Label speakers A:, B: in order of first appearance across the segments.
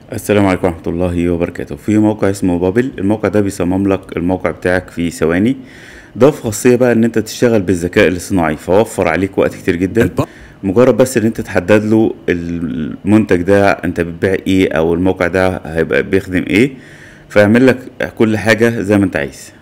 A: السلام عليكم ورحمة الله وبركاته في موقع اسمه بابل الموقع ده بيصمم لك الموقع بتاعك في ثواني ضاف خاصية بقى ان انت تشتغل بالذكاء الاصطناعي فوفر عليك وقت كتير جدا
B: الب...
A: مجرد بس ان انت تحدد له المنتج ده انت بتبيع ايه او الموقع ده هيبقى بيخدم ايه فيعمل لك كل حاجة زي ما انت عايز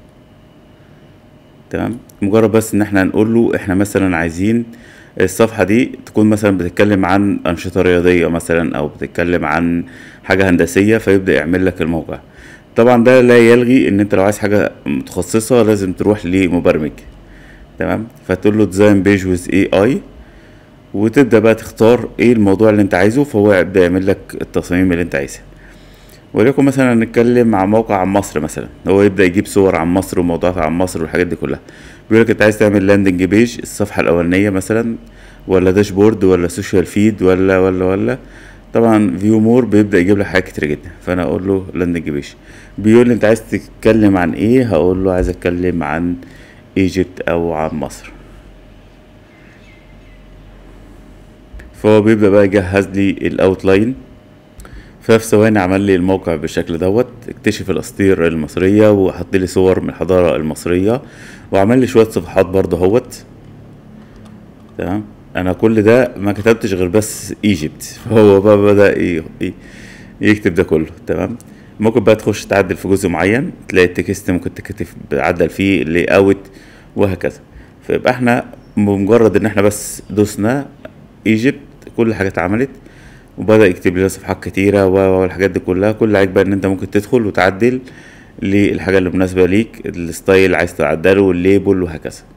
A: تمام مجرد بس ان احنا نقول له احنا مثلا عايزين الصفحة دي تكون مثلا بتتكلم عن أنشطة رياضية مثلا أو بتتكلم عن حاجة هندسية فيبدأ يعمل لك الموقع طبعا ده لا يلغي ان انت لو عايز حاجة متخصصة لازم تروح لمبرمج تمام فتقول له ديزاين بيج ويز اي اي وتبدأ بقى تختار ايه الموضوع اللي انت عايزه فهو يبدأ يعمل لك التصاميم اللي انت عايزها وليكن مثلا نتكلم عن موقع عن مصر مثلا هو يبدأ يجيب صور عن مصر وموضوعات عن مصر والحاجات دي كلها بيقول لك انت عايز تعمل لاندنج بيج الصفحة الأولانية مثلا ولا داشبورد ولا سوشيال فيد ولا ولا ولا طبعا فيو مور بيبدأ يجيب لك حاجات كتير جدا فأنا أقول له لاندنج بيج بيقول لي انت عايز تتكلم عن ايه هقول له عايز اتكلم عن ايجيبت او عن مصر فهو بيبدأ بقى يجهز لي الاوتلاين ففي ثواني عمل لي الموقع بالشكل دوت اكتشف الاساطير المصريه وحط لي صور من الحضاره المصريه وعمل لي شويه صفحات برضه اهوت تمام انا كل ده ما كتبتش غير بس ايجيبت فهو بقى بدا ي- ي- يكتب ده كله تمام ممكن بقى تخش تعدل في جزء معين تلاقي التكست ممكن تكتب تعدل فيه لي اوت وهكذا فيبقى احنا بمجرد ان احنا بس دوسنا ايجيبت كل حاجه اتعملت وبدأ يكتب لنا صفحات كتيرة و- والحاجات دي كلها كل عليك بقى ان انت ممكن تدخل وتعدل للحاجة اللي مناسبة ليك الستايل عايز تعدله والليبل وهكذا